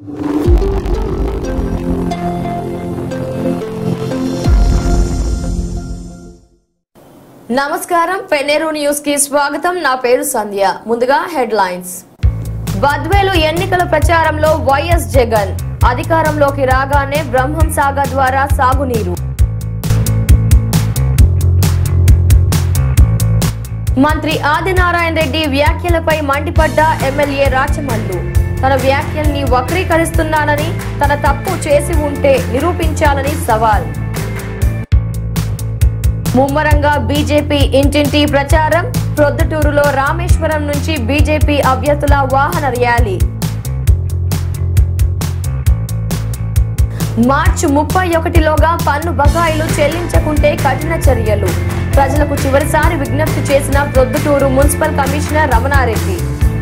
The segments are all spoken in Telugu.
నమస్కారం పెనేరు న్యూస్ కి స్వాగతం నా పేరు సంధ్య ముందుగా హెడ్ లైన్స్ బద్వేలు ఎన్నికల ప్రచారంలో వైఎస్ జగన్ అధికారంలోకి రాగానే బ్రహ్మం సాగర్ ద్వారా సాగునీరు మంత్రి ఆదినారాయణ రెడ్డి వ్యాఖ్యలపై మండిపడ్డ ఎమ్మెల్యే రాచమల్లు తన వ్యాఖ్యల్ని వక్రీకరిస్తున్నానని తన తప్పు చేసి ఉంటే నిరూపించాలని సవాల్ ముమ్మరంగా బీజేపీ ఇంటింటి ప్రచారం ప్రొద్దుటూరులో రామేశ్వరం నుంచి బీజేపీ అభ్యర్థుల వాహన ర్యాలీ మార్చి ముప్పై ఒకటిలోగా పన్ను బకాయిలు చెల్లించకుంటే కఠిన చర్యలు ప్రజలకు చివరిసారి విజ్ఞప్తి చేసిన ప్రొద్దుటూరు మున్సిపల్ కమిషనర్ రమణారెడ్డి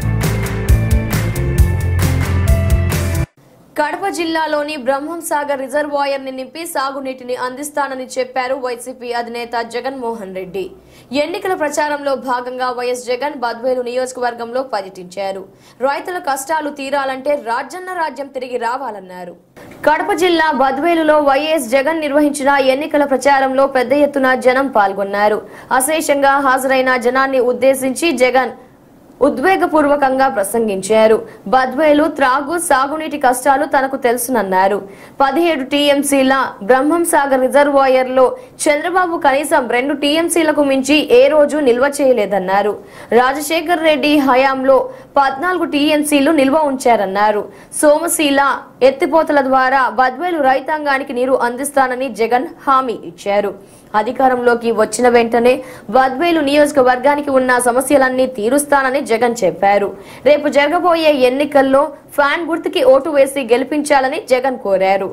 కడప జిల్లాలోని బ్రహ్మం సాగర్ రిజర్వాయర్ ని నింపి సాగునీటిని అందిస్తానని చెప్పారు వైసీపీ అధినేత జగన్మోహన్ రెడ్డి ఎన్నికల ప్రచారంలో భాగంగా వైఎస్ జగన్ బద్వేలు నియోజకవర్గంలో పర్యటించారు రైతుల కష్టాలు తీరాలంటే రాజన్న రాజ్యం తిరిగి రావాలన్నారు కడప జిల్లా బద్వేలులో వైఎస్ జగన్ నిర్వహించిన ఎన్నికల ప్రచారంలో పెద్ద ఎత్తున జనం పాల్గొన్నారు అశేషంగా హాజరైన జనాన్ని ఉద్దేశించి జగన్ ఉద్వేగపూర్వకంగా ప్రసంగించారు బద్వేలు త్రాగు సాగునీటి కష్టాలు తనకు తెలుసునన్నారు పదిహేడు టీఎంసీల బ్రహ్మం సాగర్ రిజర్వాయర్ లో చంద్రబాబు కనీసం రెండు టీఎంసీలకు మించి ఏ రోజు నిల్వ చేయలేదన్నారు రాజశేఖర్ రెడ్డి హయాంలో పద్నాలుగు టీఎంసీలు నిల్వ ఉంచారన్నారు సోమశీల ఎత్తిపోతల ద్వారా బద్వేలు రైతాంగానికి నీరు అందిస్తానని జగన్ హామీ ఇచ్చారు అధికారంలోకి వచ్చిన వెంటనే బద్వేలు నియోజకవర్గానికి ఉన్న సమస్యలన్నీ తీరుస్తానని జగన్ చెప్పారు రేపు జరగబోయే ఎన్నికల్లో ఫ్యాన్ గుర్తుకి ఓటు వేసి గెలిపించాలని జగన్ కోరారు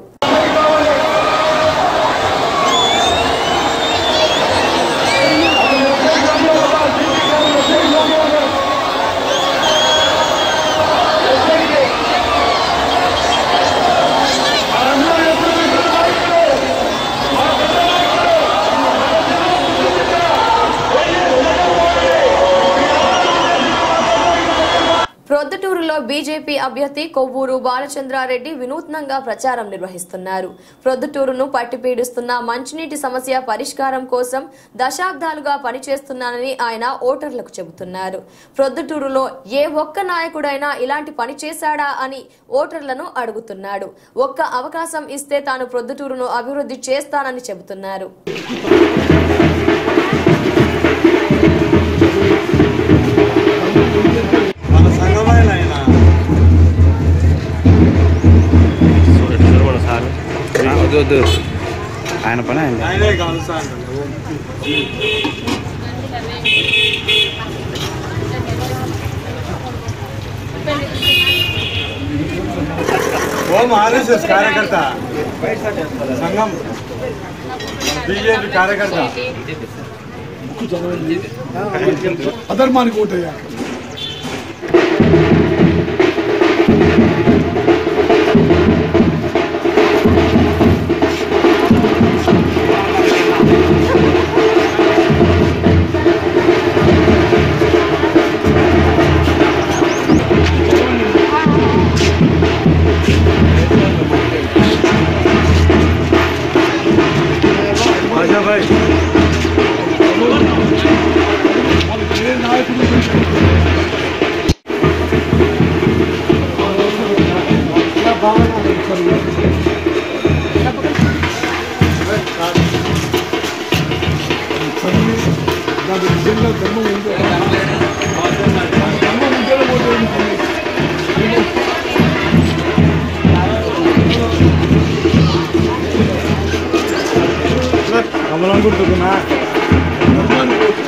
ప్రొద్దుటూరులో బీజేపీ అభ్యర్థి కొవ్వూరు బాలచంద్రారెడ్డి వినూత్నంగా ప్రచారం నిర్వహిస్తున్నారు ప్రొద్దుటూరును పట్టిపీడిస్తున్న మంచినీటి సమస్య పరిష్కారం కోసం దశాబ్దాలుగా పనిచేస్తున్నానని ఆయన ఓటర్లకు చెబుతున్నారు ప్రొద్దుటూరులో ఏ ఒక్క నాయకుడైనా ఇలాంటి పని చేశాడా అని ఓటర్లను అడుగుతున్నాడు ఒక్క అవకాశం ఇస్తే తాను ప్రొద్దుటూరును అభివృద్ధి చేస్తానని చెబుతున్నారు మన సంఘమైన ఆయన చూడండి సార్ వద్దు వద్దు ఆయన పని ఆయన ఆయనే కలుస్తా అంటాడు ఓం ఆర్ఎస్ఎస్ కార్యకర్త సంఘం బీజేపీ కార్యకర్త అధర్మానికి ఓటయ్యా భాషాభాయ్ ఏ నాయకుడు నాకు నిజంగా ధర్మం ఉందో ధర్మం ఉంటేనే ఓటు వేయించుకోండి. కమలం గుర్తుకున్నా ధర్మానికి ఓటు.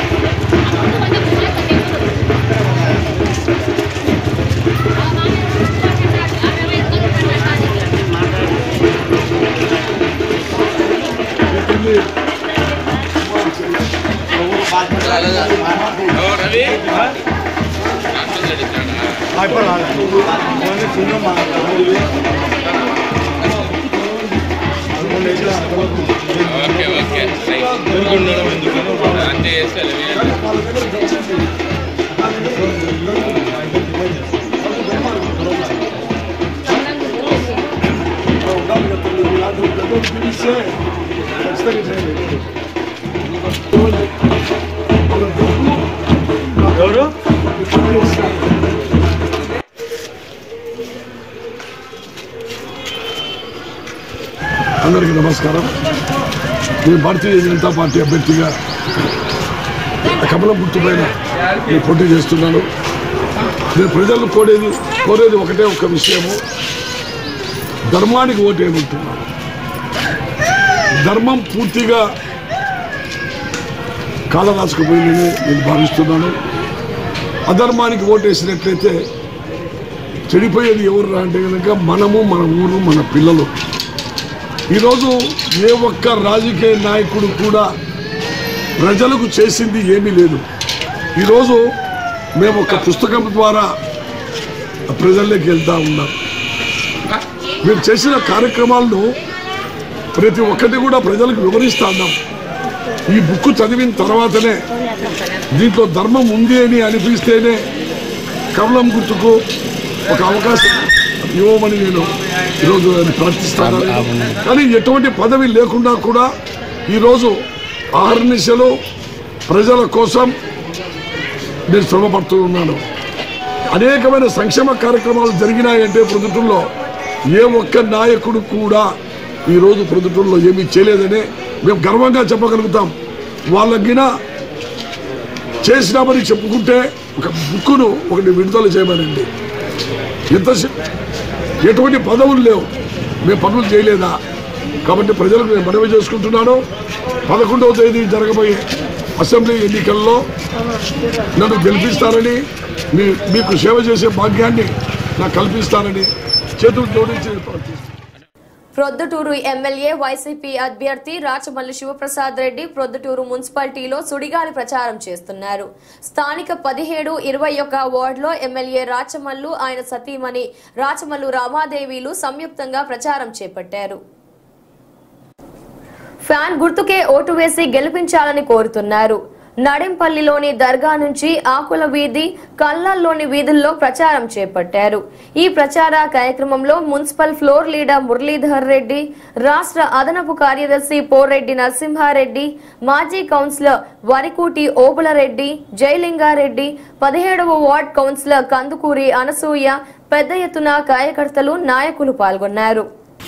Thank ఇప్పుడు రాలేదు ఓన్లీ చిన్న మా ఓకే ఓకే అంతే చేస్తారు పిలిస్తే ఖచ్చితంగా చేయాలి ఎవరు అందరికీ నమస్కారం నేను భారతీయ జనతా పార్టీ అభ్యర్థిగా కమలం గుర్తుపైన నేను పోటీ చేస్తున్నాను నేను ప్రజలు కోరేది కోరేది ఒకటే ఒక విషయము ధర్మానికి ఓటు ఏమంటున్నాను ధర్మం పూర్తిగా కాలరాసుకుపోయిందని నేను భావిస్తున్నాను అధర్మానికి ఓటేసినట్లయితే చెడిపోయేది ఎవరు అంటే కనుక మనము మన ఊరు మన పిల్లలు ఈరోజు ఏ ఒక్క రాజకీయ నాయకుడు కూడా ప్రజలకు చేసింది ఏమీ లేదు ఈరోజు మేము ఒక పుస్తకం ద్వారా ప్రజల్లోకి వెళ్తా ఉన్నాం మేము చేసిన కార్యక్రమాలను ప్రతి ఒక్కటి కూడా ప్రజలకు వివరిస్తా ఉన్నాం ఈ బుక్ చదివిన తర్వాతనే దీంట్లో ధర్మం ఉంది అని అనిపిస్తేనే కమలం గుర్తుకు ఒక అవకాశం ఇవ్వమని నేను ఈరోజు ప్రార్థిస్తాను కానీ ఎటువంటి పదవి లేకుండా కూడా ఈరోజు ఆహర్నిశలు ప్రజల కోసం నేను శ్రమపడుతూ ఉన్నాను అనేకమైన సంక్షేమ కార్యక్రమాలు జరిగినాయంటే ప్రొద్దుటూరులో ఏ ఒక్క నాయకుడు కూడా ఈరోజు ప్రొద్దుటూరులో ఏమీ చేయలేదని మేము గర్వంగా చెప్పగలుగుతాం వాళ్ళకిన చేసినామని చెప్పుకుంటే ఒక బుక్కును ఒకటి విడుదల చేయమనండి ఎంత ఎటువంటి పదవులు లేవు మేము పనులు చేయలేదా కాబట్టి ప్రజలకు నేను మనవి చేసుకుంటున్నాను పదకొండవ తేదీ జరగబోయే అసెంబ్లీ ఎన్నికల్లో నన్ను గెలిపిస్తారని మీ మీకు సేవ చేసే భాగ్యాన్ని నాకు కల్పిస్తారని చేతులు జోడించి ప్రార్థిస్తున్నాను ప్రొద్దుటూరు ఎమ్మెల్యే వైసీపీ అభ్యర్థి రాచమల్లి శివప్రసాద్ రెడ్డి ప్రొద్దుటూరు మున్సిపాలిటీలో సుడిగాలి ప్రచారం చేస్తున్నారు స్థానిక పదిహేడు ఇరవై ఒక్క వార్డులో ఎమ్మెల్యే రాచమల్లు ఆయన సతీమణి రాచమల్లు రామాదేవిలు సంయుక్తంగా ప్రచారం చేపట్టారు ఫ్యాన్ గుర్తుకే ఓటు వేసి గెలిపించాలని కోరుతున్నారు నడింపల్లిలోని దర్గా నుంచి ఆకుల వీధి కల్లాల్లోని వీధుల్లో ప్రచారం చేపట్టారు ఈ ప్రచార కార్యక్రమంలో municipal floor leader Muralidhar Reddy రాష్ట్ర అదనపు కార్యదర్శి పోరెడ్డి నరసింహారెడ్డి మాజీ కౌన్సిలర్ వరికూటి ఓబులరెడ్డి జయలింగారెడ్డి పదిహేడవ వార్డ్ కౌన్సిలర్ కందుకూరి అనసూయ పెద్ద ఎత్తున కార్యకర్తలు నాయకులు పాల్గొన్నారు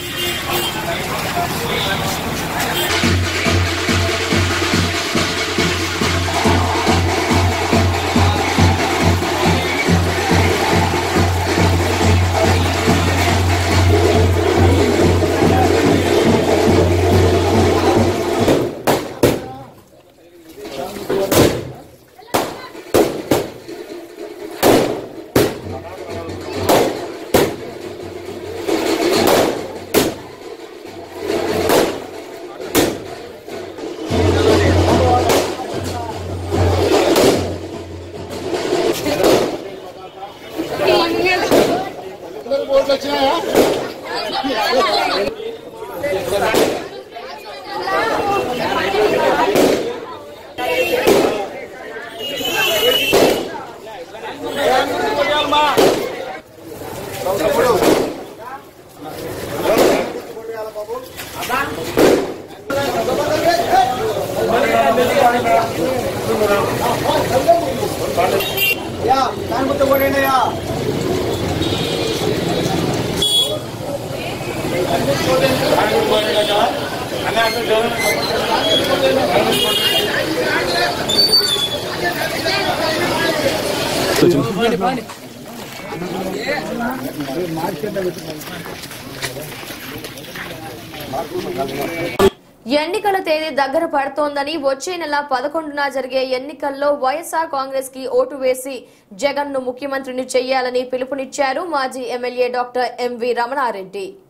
ఎన్నికల తేదీ దగ్గర పడుతోందని వచ్చే నెల పదకొండున జరిగే ఎన్నికల్లో వైఎస్ఆర్ కాంగ్రెస్ కి ఓటు వేసి జగన్ ను ముఖ్యమంత్రిని చేయాలని పిలుపునిచ్చారు మాజీ MLA doctor MV Ramanareddy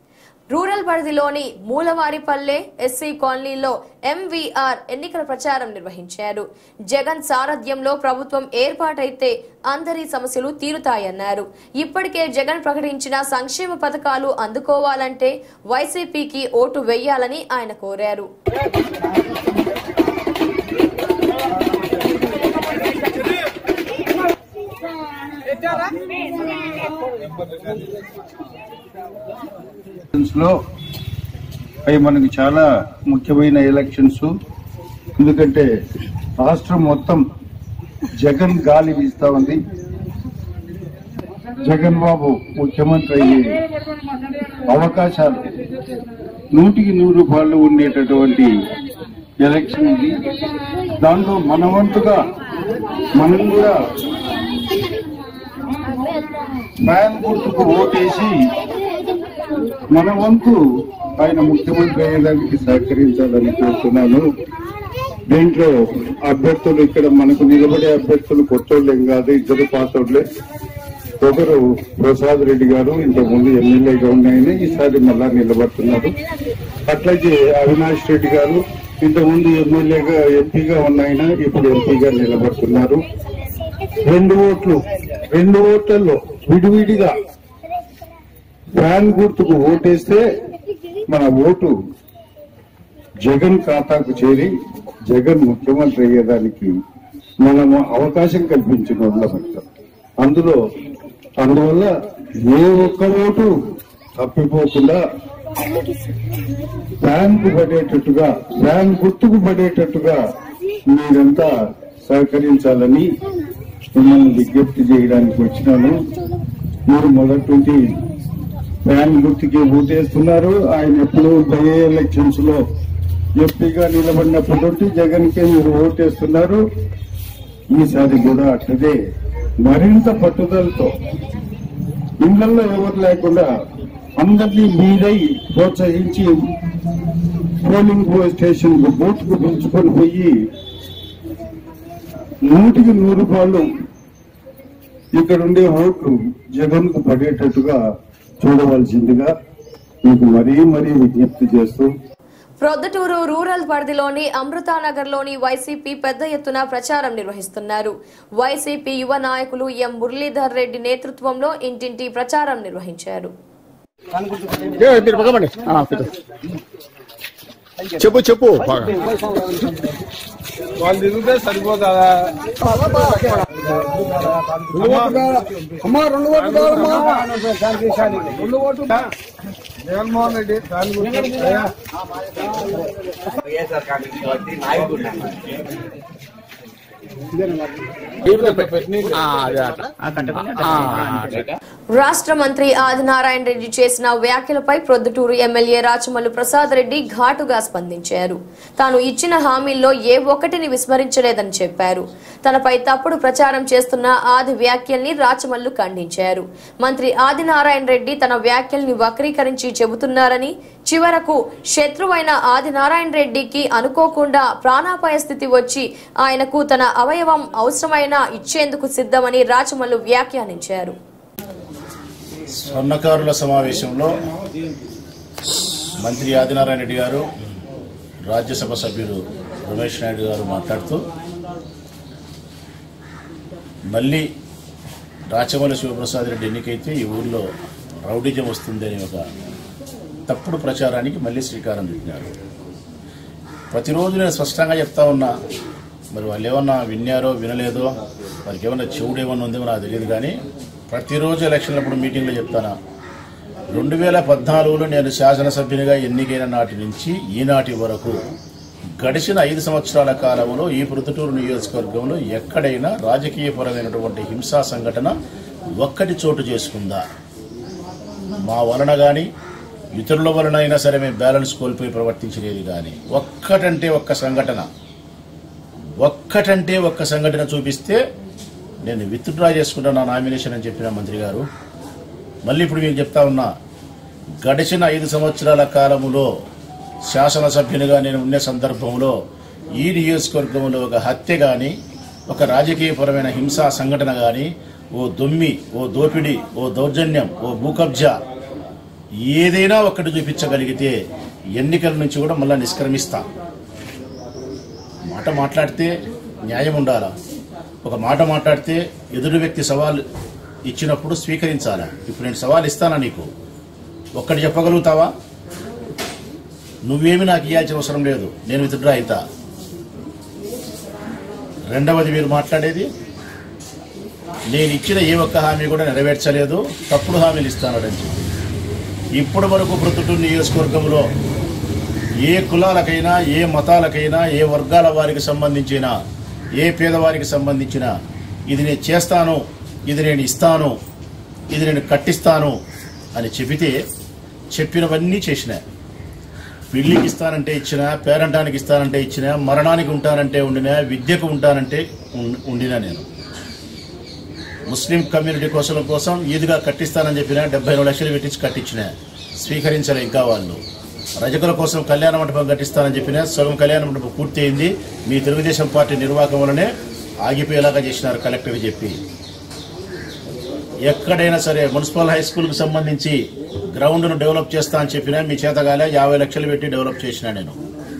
rural పరిధిలోని మూలవారిపల్లె ఎస్సీ కాలనీలో ఎంవీఆర్ ఎన్నికల ప్రచారం నిర్వహించారు జగన్ సారథ్యంలో ప్రభుత్వం ఏర్పాటైతే అందరి సమస్యలు తీరుతాయన్నారు ఇప్పటికే జగన్ ప్రకటించిన సంక్షేమ పథకాలు అందుకోవాలంటే వైసీపీకి ఓటు వెయ్యాలని ఆయన కోరారు ఎలక్షన్స్ లో అవి మనకి చాలా ముఖ్యమైన ఎలక్షన్స్ ఎందుకంటే రాష్ట్రం మొత్తం జగన్ గాలి వీస్తా ఉంది జగన్ బాబు ముఖ్యమంత్రి అయ్యే అవకాశాలు నూటికి నూరు రూపాయలు ఉండేటటువంటి ఎలక్షన్ ఇది దాంట్లో మన వంతుగా మనం కూడా ఫ్యాన్ గుర్తుకు ఓటేసి మన వంతు ఆయన ముఖ్యమంత్రి అయ్యేదానికి సహకరించాలని కోరుతున్నాను దీంట్లో అభ్యర్థులు ఇక్కడ మనకు నిలబడే అభ్యర్థులు కొత్తోళ్ళేం కాదు ఇద్దరు పాతోళ్ళే ఒకరు ప్రసాద్ రెడ్డి గారు ఇంతకుముందు ఎమ్మెల్యేగా ఉన్నాయని ఈసారి మళ్ళా నిలబడుతున్నారు అట్లాగే అవినాష్ రెడ్డి గారు ఇంతకుముందు ఎమ్మెల్యేగా ఎంపీగా ఉన్నాయన ఇప్పుడు ఎంపీగా నిలబడుతున్నారు రెండు ఓట్లు రెండు ఓట్లలో విడివిడిగా ఫ్యాన్ గుర్తుకు ఓటేస్తే మన ఓటు జగన్ ఖాతాకు చేరి జగన్ ముఖ్యమంత్రి అయ్యేదానికి మనము అవకాశం కల్పించిన వాళ్ళం అవుతాం. అందులో అందువల్ల ఏ ఒక్క ఓటు తప్పిపోకుండా ఫ్యాన్ కు పడేటట్టుగా ఫ్యాన్ గుర్తుకు పడేటట్టుగా మీరంతా సహకరించాలని మిమ్మల్ని విజ్ఞప్తి చేయడానికి వచ్చినాను మీరు మొదటి నుంచి ఫ్యాన్ గుర్తుకి ఓటేస్తున్నారు ఆయన ఎప్పుడు బై ఎలక్షన్స్ లో ఎంపీగా నిలబడినప్పటి నుండి జగన్ కే మీరు ఓటేస్తున్నారు ఈసారి కూడా అట్లదే మరింత పట్టుదలతో ఇళ్లలో ఎవరు లేకుండా అందరినీ మీరై ప్రోత్సహించి పోలింగ్ స్టేషన్ కు బూత్ కు పిలుచుకొని పోయి నూటికి నూరు రూపాయలు ఇక్కడ ఉండే ఓట్లు జగన్ కు పడేటట్టుగా చూడవలసిందిగా మీకు మరీ మరీ విజ్ఞప్తి చేస్తూ ప్రొద్దుటూరు రూరల్ పరిధిలోని అమృతానగర్లోని వైసీపీ పెద్ద ఎత్తున ప్రచారం నిర్వహిస్తున్నారు వైసీపీ యువ నాయకులు ఎం మురళీధర్ రెడ్డి నేతృత్వంలో ఇంటింటి ప్రచారం నిర్వహించారు చెప్పు చెప్పు బాగా వాళ్ళు తిరిగితే సరిపోతుందా అమ్మా రెండు ఓట్లు కావాలమ్మా రెండు ఓట్లు జగన్మోహన్ రెడ్డి దాని గురించి అయ్యా. ఆ, అదే అట్లా. ఆ, అట్లా. రాష్ట్ర మంత్రి ఆదినారాయణ రెడ్డి చేసిన వ్యాఖ్యలపై ప్రొద్దుటూరు ఎమ్మెల్యే రాచమల్లు ప్రసాద్ రెడ్డి ఘాటుగా స్పందించారు తాను ఇచ్చిన హామీల్లో ఏ ఒక్కటిని విస్మరించలేదని చెప్పారు తనపై తప్పుడు ప్రచారం చేస్తున్న ఆది వ్యాఖ్యల్ని రాచమల్లు ఖండించారు మంత్రి ఆదినారాయణ రెడ్డి తన వ్యాఖ్యల్ని వక్రీకరించి చెబుతున్నారని చివరకు శత్రువైన ఆదినారాయణ రెడ్డికి అనుకోకుండా ప్రాణాపాయ స్థితి వచ్చి ఆయనకు తన అవయవం అవసరమైన ఇచ్చేందుకు సిద్ధమని రాచమల్లు వ్యాఖ్యానించారు స్వర్ణకారుల సమావేశంలో మంత్రి ఆదినారాయణ రెడ్డి గారు రాజ్యసభ సభ్యులు రమేష్ నాయుడు గారు మాట్లాడుతూ మళ్ళీ రాచమల్లి శివప్రసాద్ రెడ్డి ఎన్నికైతే ఈ ఊర్లో రౌడిజం వస్తుంది అనే ఒక తప్పుడు ప్రచారానికి మళ్ళీ శ్రీకారం చుట్టినారు ప్రతిరోజు నేను స్పష్టంగా చెప్తా ఉన్నా మరి వాళ్ళు ఏమన్నా విన్నారో వినలేదో వారికి ఏమన్నా చెవుడు ఏమన్నా ఉందేమో నాకు తెలియదు కానీ ప్రతిరోజు ఎలక్షన్లప్పుడు మీటింగ్లో చెప్తానా రెండు వేల పద్నాలుగులో నేను శాసనసభ్యునిగా ఎన్నికైన నాటి నుంచి ఈనాటి వరకు గడిచిన ఐదు సంవత్సరాల కాలంలో ఈ ప్రొద్దుటూరు నియోజకవర్గంలో ఎక్కడైనా రాజకీయపరమైనటువంటి హింసా సంఘటన ఒక్కటి చోటు చేసుకుందా మా వలన కానీ ఇతరుల వలన అయినా సరే మేము బ్యాలెన్స్ కోల్పోయి ప్రవర్తించలేదు కానీ ఒక్కటంటే ఒక్క సంఘటన ఒక్కటంటే ఒక్క సంఘటన చూపిస్తే నేను విత్డ్రా చేసుకుంటా నా నామినేషన్ అని చెప్పిన మంత్రి గారు మళ్ళీ ఇప్పుడు మీకు చెప్తా ఉన్నా గడిచిన ఐదు సంవత్సరాల కాలములో శాసనసభ్యునిగా నేను ఉండే సందర్భంలో ఈ నియోజకవర్గంలో ఒక హత్య కానీ ఒక రాజకీయపరమైన హింసా సంఘటన కానీ ఓ దొమ్మి ఓ దోపిడీ ఓ దౌర్జన్యం ఓ భూకబ్జా ఏదైనా ఒక్కటి చూపించగలిగితే ఎన్నికల నుంచి కూడా మళ్ళీ నిష్క్రమిస్తా మాట మాట్లాడితే న్యాయం ఉండాలా ఒక మాట మాట్లాడితే ఎదురు వ్యక్తి సవాల్ ఇచ్చినప్పుడు స్వీకరించాలా ఇప్పుడు నేను సవాల్ ఇస్తానా నీకు ఒక్కటి చెప్పగలుగుతావా నువ్వేమి నాకు ఇవ్వాల్సిన అవసరం లేదు నేను విత్డ్రా అవుతా రెండవది మీరు మాట్లాడేది నేను ఇచ్చిన ఏ ఒక్క హామీ కూడా నెరవేర్చలేదు తప్పుడు హామీలు ఇస్తానని చెప్పి ఇప్పటి వరకు ప్రొద్దుటూరు నియోజకవర్గంలో ఏ కులాలకైనా ఏ మతాలకైనా ఏ వర్గాల వారికి సంబంధించిన ఏ పేదవారికి సంబంధించిన ఇది నేను చేస్తాను ఇది నేను ఇస్తాను ఇది నేను కట్టిస్తాను అని చెబితే చెప్పినవన్నీ చేసిన పెళ్లికి ఇస్తానంటే ఇచ్చిన పేరంటానికి ఇస్తానంటే ఇచ్చిన మరణానికి ఉంటానంటే ఉండిన విద్యకు ఉంటానంటే ఉం- ఉండినా నేను ముస్లిం కమ్యూనిటీ కోసం కోసం ఈదుగా కట్టిస్తానని చెప్పిన డెబ్బై రెండు లక్షలు పెట్టించి కట్టించిన స్వీకరించలే ఇంకా వాళ్ళు రజకుల కోసం కళ్యాణ మండపం కట్టిస్తానని చెప్పిన సగం కళ్యాణ మండపం పూర్తి అయింది మీ తెలుగుదేశం పార్టీ నిర్వాహకం వలనే ఆగిపోయేలాగా చేసినారు కలెక్టర్ చెప్పి ఎక్కడైనా సరే మున్సిపల్ హై స్కూల్కి సంబంధించి గ్రౌండ్ను డెవలప్ చేస్తా అని చెప్పినా మీ చేతగాలే యాభై లక్షలు పెట్టి డెవలప్ చేసిన నేను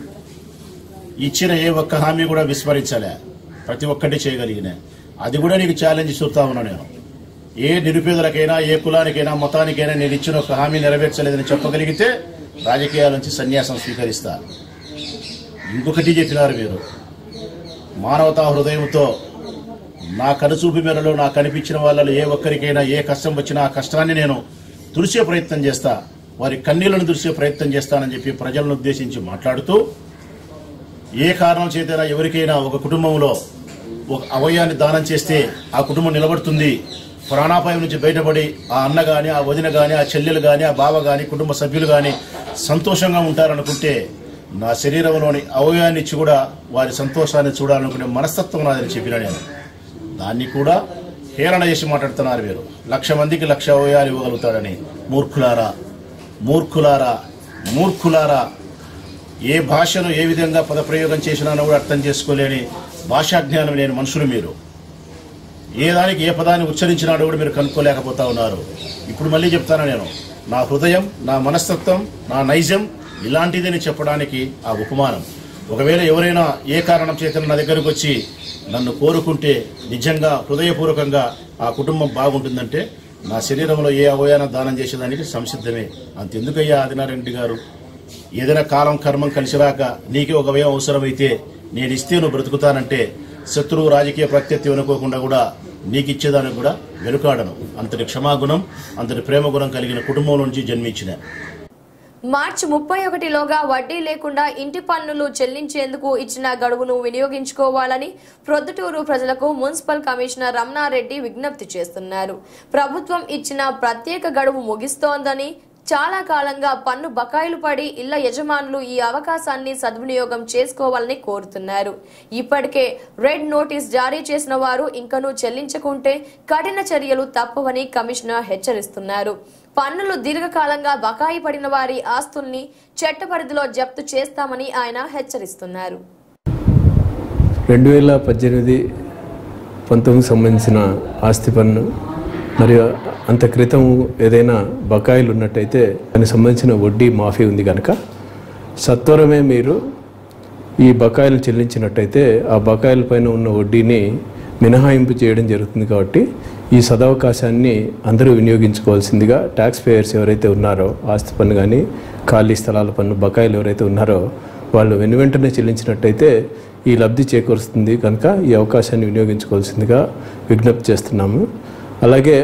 ఇచ్చిన ఏ ఒక్క హామీ కూడా విస్మరించలే ప్రతి ఒక్కటి చేయగలిగిన అది కూడా నీకు ఛాలెంజ్ చూస్తా ఉన్నా నేను ఏ నిరుపేదలకైనా ఏ కులానికైనా మతానికైనా నేను ఇచ్చిన ఒక హామీ నెరవేర్చలేదని చెప్పగలిగితే రాజకీయాల నుంచి సన్యాసం స్వీకరిస్తా ఇంకొకటి చెప్పినారు మీరు మానవతా హృదయంతో నా కనుచూపు మేరలో నాకు కనిపించిన వాళ్ళలో ఏ ఒక్కరికైనా ఏ కష్టం వచ్చినా ఆ కష్టాన్ని నేను తుడిచే ప్రయత్నం చేస్తా వారి కన్నీళ్లను తుడిచే ప్రయత్నం చేస్తానని చెప్పి ప్రజలను ఉద్దేశించి మాట్లాడుతూ ఏ కారణం చేతైనా ఎవరికైనా ఒక కుటుంబంలో ఒక అవయాన్ని దానం చేస్తే ఆ కుటుంబం నిలబడుతుంది ప్రాణాపాయం నుంచి బయటపడి ఆ అన్న గాని ఆ వదిన గాని ఆ చెల్లెలు గాని ఆ బావ గాని కుటుంబ సభ్యులు గాని సంతోషంగా ఉంటారనుకుంటే నా శరీరంలోని అవయాన్ని ఇచ్చి కూడా వారి సంతోషాన్ని చూడాలనుకునే మనస్తత్వం నాదని చెప్పిన నేను దాన్ని కూడా హేళన చేసి మాట్లాడుతున్నారు మీరు లక్ష మందికి లక్ష అవయాలు ఇవ్వగలుగుతాడని మూర్ఖులారా మూర్ఖులారా మూర్ఖులారా ఏ భాషను ఏ విధంగా పదప్రయోగం చేసినానో కూడా అర్థం చేసుకోలేని భాషా జ్ఞానం లేని మనుషులు మీరు ఏ దానికి ఏ పదాన్ని ఉచ్చరించినాడో కూడా మీరు కనుక్కోలేకపోతా ఉన్నారు ఇప్పుడు మళ్ళీ చెప్తాను నేను నా హృదయం నా మనస్తత్వం నా నైజం ఇలాంటిదని చెప్పడానికి ఆ ఉపమానం ఒకవేళ ఎవరైనా ఏ కారణం చేత నా దగ్గరకు వచ్చి నన్ను కోరుకుంటే నిజంగా హృదయపూర్వకంగా ఆ కుటుంబం బాగుంటుందంటే నా శరీరంలో ఏ అవయాన దానం చేసేదానికి సంసిద్ధమే అంతెందుకయ్యా ఆదినారాయణ గారు ఏదైనా కాలం కర్మం కలిసి రాక నీకే ఒక వ్యయం అవసరమైతే నేను ఇస్తే నువ్వు బ్రతుకుతానంటే శత్రువు రాజకీయ ప్రత్యర్థి అనుకోకుండా కూడా నీకు ఇచ్చేదానికి కూడా వెనుకాడను అంతటి క్షమాగుణం అంతటి ప్రేమ గుణం కలిగిన కుటుంబం నుంచి జన్మించిన మార్చి ముప్పై ఒకటిలోగా వడ్డీ లేకుండా ఇంటి పన్నులు చెల్లించేందుకు ఇచ్చిన గడువును వినియోగించుకోవాలని ప్రొద్దుటూరు ప్రజలకు మున్సిపల్ కమిషనర్ రమణారెడ్డి విజ్ఞప్తి చేస్తున్నారు ప్రభుత్వం ఇచ్చిన ప్రత్యేక గడువు ముగిస్తోందని చాలా కాలంగా పన్ను బకాయిలు పడి ఇళ్ల యజమానులు ఈ అవకాశాన్ని సద్వినియోగం చేసుకోవాలని కోరుతున్నారు ఇప్పటికే రెడ్ నోటీస్ జారీ చేసిన వారు ఇంకనూ చెల్లించకుంటే కఠిన చర్యలు తప్పవని కమిషనర్ హెచ్చరిస్తున్నారు పన్నులు దీర్ఘకాలంగా బకాయి పడిన వారి ఆస్తుల్ని చట్ట పరిధిలో జప్తు చేస్తామని ఆయన హెచ్చరిస్తున్నారు రెండు వేల పద్దెనిమిది పంతొమ్మిది సంబంధించిన ఆస్తి పన్ను మరియు అంత క్రితం ఏదైనా బకాయిలు ఉన్నట్టయితే దానికి సంబంధించిన వడ్డీ మాఫీ ఉంది కనుక సత్వరమే మీరు ఈ బకాయిలు చెల్లించినట్టయితే ఆ బకాయిల పైన ఉన్న వడ్డీని మినహాయింపు చేయడం జరుగుతుంది కాబట్టి ఈ సదవకాశాన్ని అందరూ వినియోగించుకోవాల్సిందిగా ట్యాక్స్ పేయర్స్ ఎవరైతే ఉన్నారో ఆస్తి పన్ను కానీ ఖాళీ స్థలాల పన్ను బకాయిలు ఎవరైతే ఉన్నారో వాళ్ళు వెను వెంటనే చెల్లించినట్టయితే ఈ లబ్ధి చేకూరుస్తుంది కనుక ఈ అవకాశాన్ని వినియోగించుకోవాల్సిందిగా విజ్ఞప్తి చేస్తున్నాము అలాగే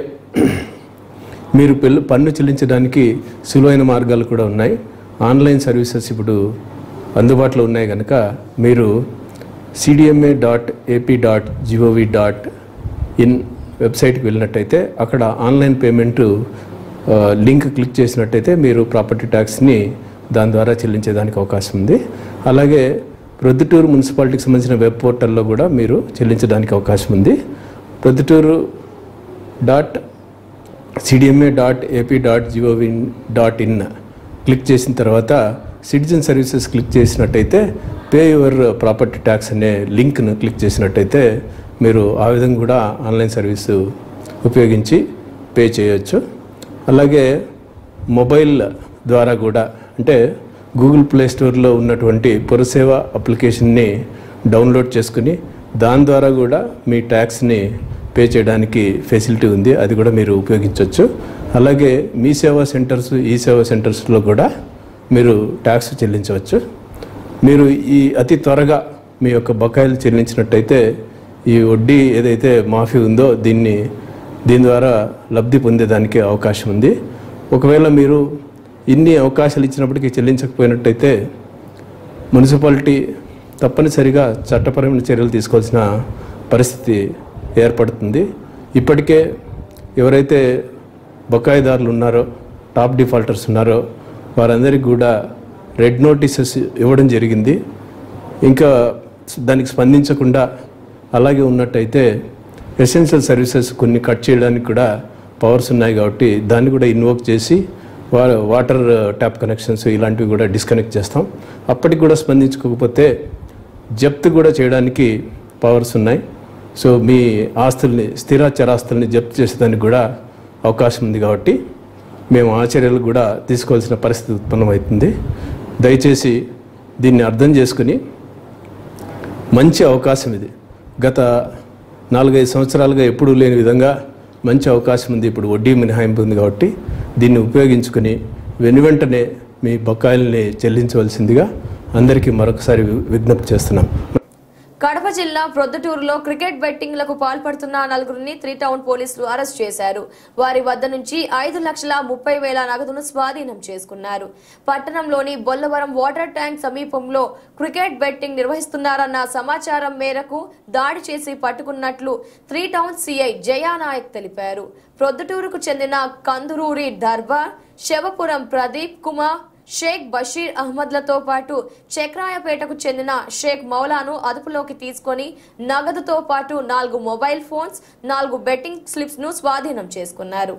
మీరు పెళ్ళి పన్ను చెల్లించడానికి సులువైన మార్గాలు కూడా ఉన్నాయి ఆన్లైన్ సర్వీసెస్ ఇప్పుడు అందుబాటులో ఉన్నాయి కనుక మీరు CDMA dot AP dot GOV dot in వెబ్సైట్కి వెళ్ళినట్టయితే అక్కడ ఆన్లైన్ పేమెంట్ ఆ, లింక్ క్లిక్ చేసినట్టయితే మీరు ప్రాపర్టీ ట్యాక్స్ని దాని ద్వారా చెల్లించేదానికి అవకాశం ఉంది అలాగే ప్రొద్దుటూరు మున్సిపాలిటీకి సంబంధించిన వెబ్ పోర్టల్లో కూడా మీరు చెల్లించడానికి అవకాశం ఉంది Proddatur dot CDMA dot AP dot GOV dot in click చేసిన తర్వాత సిటిజన్ సర్వీసెస్ క్లిక్ చేసినట్టయితే పే యువర్ ప్రాపర్టీ ట్యాక్స్ అనే లింక్ను క్లిక్ చేసినట్టయితే మీరు ఆ విధంగా కూడా ఆన్లైన్ సర్వీసు ఉపయోగించి పే చేయొచ్చు అలాగే మొబైల్ ద్వారా కూడా అంటే గూగుల్ ప్లే స్టోర్లో ఉన్నటువంటి పురసేవ అప్లికేషన్ని డౌన్లోడ్ చేసుకుని దాని ద్వారా కూడా మీ ట్యాక్స్ని పే చేయడానికి ఫెసిలిటీ ఉంది అది కూడా మీరు ఉపయోగించవచ్చు అలాగే మీ సేవా సెంటర్స్ ఈ సేవా సెంటర్స్లో కూడా మీరు ట్యాక్స్ చెల్లించవచ్చు మీరు ఈ అతి త్వరగా మీ యొక్క బకాయిలు చెల్లించినట్టయితే ఈ వడ్డీ ఏదైతే మాఫీ ఉందో దీన్ని దీని ద్వారా లబ్ధి పొందేదానికి అవకాశం ఉంది ఒకవేళ మీరు ఇన్ని అవకాశాలు ఇచ్చినప్పటికీ చెల్లించకపోయినట్టయితే మున్సిపాలిటీ తప్పనిసరిగా చట్టపరమైన చర్యలు తీసుకోవాల్సిన పరిస్థితి ఏర్పడుతుంది ఇప్పటికే ఎవరైతే బకాయిదారులు ఉన్నారో టాప్ డిఫాల్టర్స్ ఉన్నారో వారందరికీ కూడా రెడ్ నోటీసెస్ ఇవ్వడం జరిగింది ఇంకా దానికి స్పందించకుండా అలాగే ఉన్నట్టయితే ఎసెన్షియల్ సర్వీసెస్ కొన్ని కట్ చేయడానికి కూడా పవర్స్ ఉన్నాయి కాబట్టి దాన్ని కూడా ఇన్వోక్ చేసి వా వాటర్ ట్యాప్ కనెక్షన్స్ ఇలాంటివి కూడా డిస్కనెక్ట్ చేస్తాం అప్పటికి కూడా స్పందించుకోకపోతే జప్తు కూడా చేయడానికి పవర్స్ ఉన్నాయి సో మీ ఆస్తుల్ని స్థిర చరాస్తుల్ని జప్తు చేసేదానికి కూడా అవకాశం ఉంది కాబట్టి మేము ఆ చర్యలు కూడా తీసుకోవాల్సిన పరిస్థితి ఉత్పన్నమవుతుంది దయచేసి దీన్ని అర్థం చేసుకుని మంచి అవకాశం ఇది గత నాలుగైదు సంవత్సరాలుగా ఎప్పుడూ లేని విధంగా మంచి అవకాశం ఉంది ఇప్పుడు వడ్డీ మినహాయింపు ఉంది కాబట్టి దీన్ని ఉపయోగించుకుని వెను వెంటనే మీ బకాయిల్ని చెల్లించవలసిందిగా అందరికీ మరొకసారి వి- విజ్ఞప్తి చేస్తున్నాం కడప జిల్లా ప్రొద్దుటూరులో క్రికెట్ బెట్టింగ్లకు పాల్పడుతున్న నలుగురిని త్రీ టౌన్ పోలీసులు అరెస్ట్ చేశారు వారి వద్ద నుంచి ఐదు లక్షల ముప్పై వేల నగదును స్వాధీనం చేసుకున్నారు పట్టణంలోని బొల్లవరం వాటర్ ట్యాంక్ సమీపంలో క్రికెట్ బెట్టింగ్ నిర్వహిస్తున్నారన్న సమాచారం మేరకు దాడి చేసి పట్టుకున్నట్లు త్రీ టౌన్ సిఐ జయానాయక్ తెలిపారు ప్రొద్దుటూరుకు చెందిన కందురూరి దర్బార్ శవపురం ప్రదీప్ కుమార్ షేక్ బషీర్ అహ్మద్లతో పాటు చక్రాయపేటకు చెందిన షేక్ మౌలాను అదుపులోకి తీసుకొని నగదుతో పాటు నాలుగు మొబైల్ ఫోన్స్ నాలుగు బెట్టింగ్ స్లిప్స్ ను స్వాధీనం చేసుకున్నారు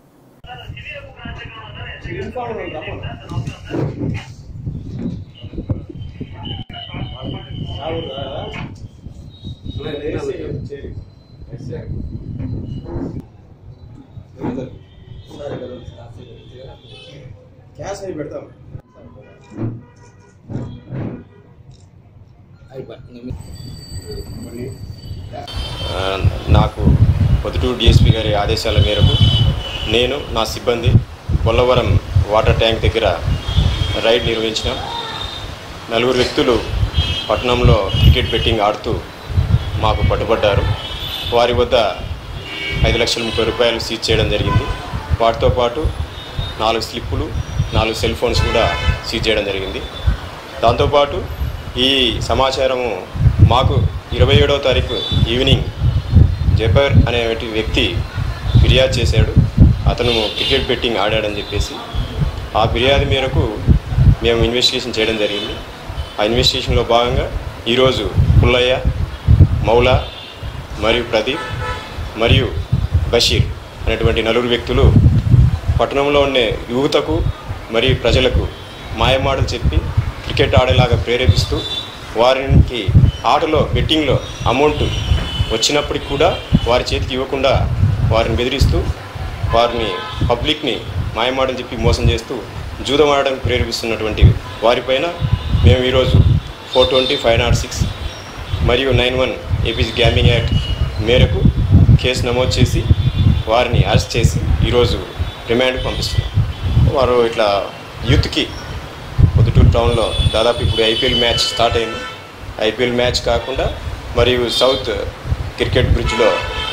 ఆ, నాకు పొద్దుటూరు డిఎస్పీ గారి ఆదేశాల మేరకు నేను నా సిబ్బంది బొల్లవరం వాటర్ ట్యాంక్ దగ్గర రైడ్ నిర్వహించినాం నలుగురు వ్యక్తులు పట్టణంలో క్రికెట్ బెట్టింగ్ ఆడుతూ మాకు పట్టుబడ్డారు వారి వద్ద ఐదు లక్షల ముప్పై రూపాయలు సీజ్ చేయడం జరిగింది వాటితో పాటు నాలుగు స్లిప్పులు నాలుగు సెల్ ఫోన్స్ కూడా సీజ్ చేయడం జరిగింది దాంతోపాటు ఈ సమాచారము మాకు ఇరవై ఏడవ తారీఖు ఈవినింగ్ జబర్ అనే వ్యక్తి ఫిర్యాదు చేశాడు అతను క్రికెట్ బెట్టింగ్ ఆడాడని చెప్పేసి ఆ ఫిర్యాదు మేరకు మేము ఇన్వెస్టిగేషన్ చేయడం జరిగింది ఆ ఇన్వెస్టిగేషన్లో భాగంగా ఈరోజు పుల్లయ్య మౌలా మరియు ప్రదీప్ మరియు బషీర్ అనేటువంటి నలుగురు వ్యక్తులు పట్టణంలో ఉండే యువతకు మరియు ప్రజలకు మాయమాటలు చెప్పి క్రికెట్ ఆడేలాగా ప్రేరేపిస్తూ వారికి ఆటలో బెట్టింగ్లో అమౌంట్ వచ్చినప్పటికి కూడా వారి చేతికి ఇవ్వకుండా వారిని బెదిరిస్తూ వారిని పబ్లిక్ని మాయమాటలు చెప్పి మోసం చేస్తూ జూదం ఆడడానికి ప్రేరేపిస్తున్నటువంటి వారిపైన మేము ఈరోజు four twenty five not six మరియు nine one APC gaming act మేరకు కేసు నమోదు చేసి వారిని అరెస్ట్ చేసి ఈరోజు రిమాండ్కి పంపిస్తున్నాం వారు ఇట్లా యూత్కి పొద్దుటూరు టౌన్లో దాదాపు ఇప్పుడు ఐపీఎల్ మ్యాచ్ స్టార్ట్ అయింది ఐపీఎల్ మ్యాచ్ కాకుండా మరియు సౌత్ క్రికెట్ బ్రిడ్జ్లో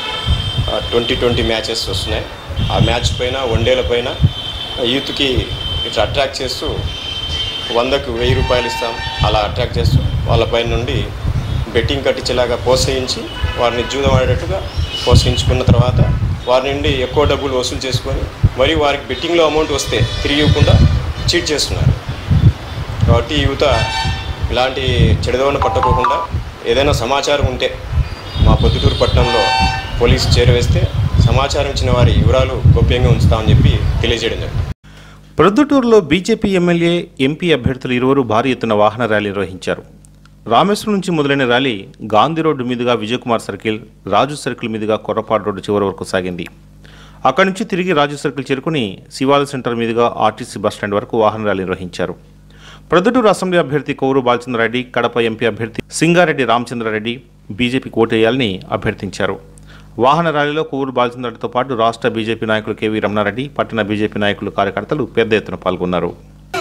ట్వంటీ ట్వంటీ మ్యాచెస్ వస్తున్నాయి ఆ మ్యాచ్ పైన వన్డేల పైన యూత్కి ఇట్లా అట్రాక్ట్ చేస్తూ వందకు వెయ్యి రూపాయలు ఇస్తాం అలా అట్రాక్ట్ చేస్తూ వాళ్ళపై నుండి బెట్టింగ్ కట్టించేలాగా ప్రోత్సహించి వారిని జూదం ఆడేటట్టుగా ప్రోత్సహించుకున్న తర్వాత వారి నుండి ఎక్కువ డబ్బులు వసూలు చేసుకొని మరియు వారికి బెట్టింగ్లో అమౌంట్ వస్తే తిరిగి ఇవ్వకుండా చీట్ చేస్తున్నారు కాబట్టి ఈ యువత ఇలాంటి చెడుదవన పట్టుకోకుండా ఏదైనా సమాచారం ఉంటే మా పొద్దుటూరు పట్టణంలో పోలీసు చేరవేస్తే సమాచారం ఇచ్చిన వారి వివరాలు గోప్యంగా ఉంచుతామని చెప్పి తెలియజేయడం జరిగింది ప్రొద్దుటూరులో బీజేపీ ఎమ్మెల్యే ఎంపీ అభ్యర్థులు ఇరువురు భారీ ఎత్తున వాహన ర్యాలీ నిర్వహించారు రామేశ్వరం నుంచి మొదలైన ర్యాలీ గాంధీ రోడ్డు మీదుగా విజయకుమార్ సర్కిల్ రాజు సర్కిల్ మీదుగా కొర్రపాడు రోడ్డు చివరి వరకు సాగింది అక్కడి నుంచి తిరిగి రాజు సర్కిల్ చేరుకుని శివాల సెంటర్ మీదుగా ఆర్టీసీ బస్టాండ్ వరకు వాహన ర్యాలీ నిర్వహించారు ప్రొద్దుటూరు అసెంబ్లీ అభ్యర్థి కోవూరు బాలచంద్రారెడ్డి కడప ఎంపీ అభ్యర్థి సింగారెడ్డి రామచంద్రారెడ్డి బీజేపీకి ఓటేయాలని అభ్యర్థించారు వాహన ర్యాలీలో కోవూరు బాలచంద్రారెడ్డితో పాటు రాష్ట్ర బీజేపీ నాయకులు కేవీ రమణారెడ్డి పట్టణ బీజేపీ నాయకులు కార్యకర్తలు పెద్ద ఎత్తున పాల్గొన్నారు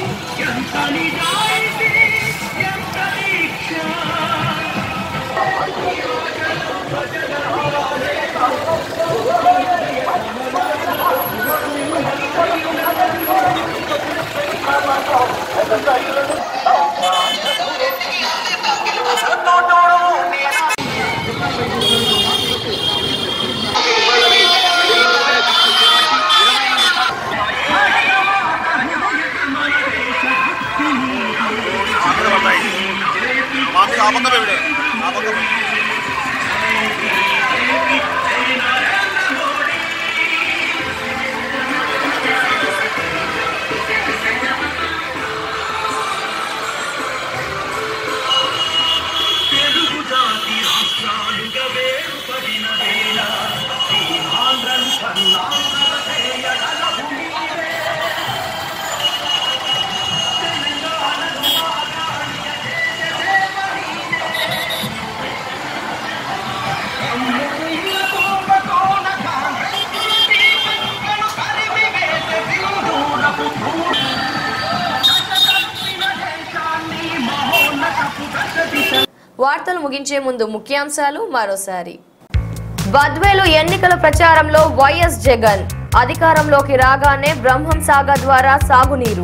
వార్తలు ముగించే ముందు ముఖ్యాంశాలు మరోసారి బద్వేలు ఎన్నికల ప్రచారంలో వైఎస్ జగన్ అధికారంలోకి రాగానే బ్రహ్మం సాగర్ ద్వారా సాగునీరు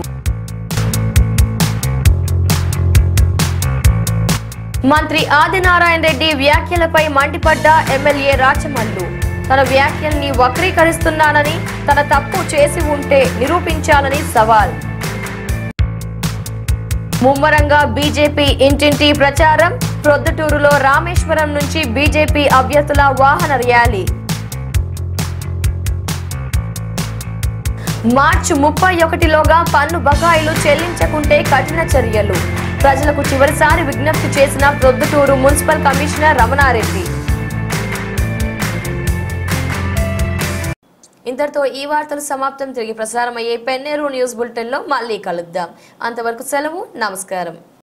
మంత్రి ఆదినారాయణ రెడ్డి వ్యాఖ్యలపై మండిపడ్డ ఎమ్మెల్యే రాచమల్లు తన వ్యాఖ్యల్ని వక్రీకరిస్తున్నానని తన తప్పు చేసి ఉంటే నిరూపించాలని సవాల్ ముమ్మరంగా బీజేపీ ఇంటింటి ప్రచారం ప్రొద్దుటూరులో రామేశ్వరం నుంచి బీజేపీ అభ్యర్థుల వాహన ర్యాలీ మార్చి ముప్పై ఒకటిలోగా పన్ను బకాయిలు చెల్లించకుంటే కఠిన చర్యలు ప్రజలకు చివరిసారి విజ్ఞప్తి చేసిన ప్రొద్దుటూరు మున్సిపల్ కమిషనర్ రమణారెడ్డి ఇంతటితో ఈ వార్తలు సమాప్తం తిరిగి ప్రసారం అయ్యే పెన్నేరు న్యూస్ బులెటిన్లో మళ్ళీ కలుద్దాం అంతవరకు సెలవు నమస్కారం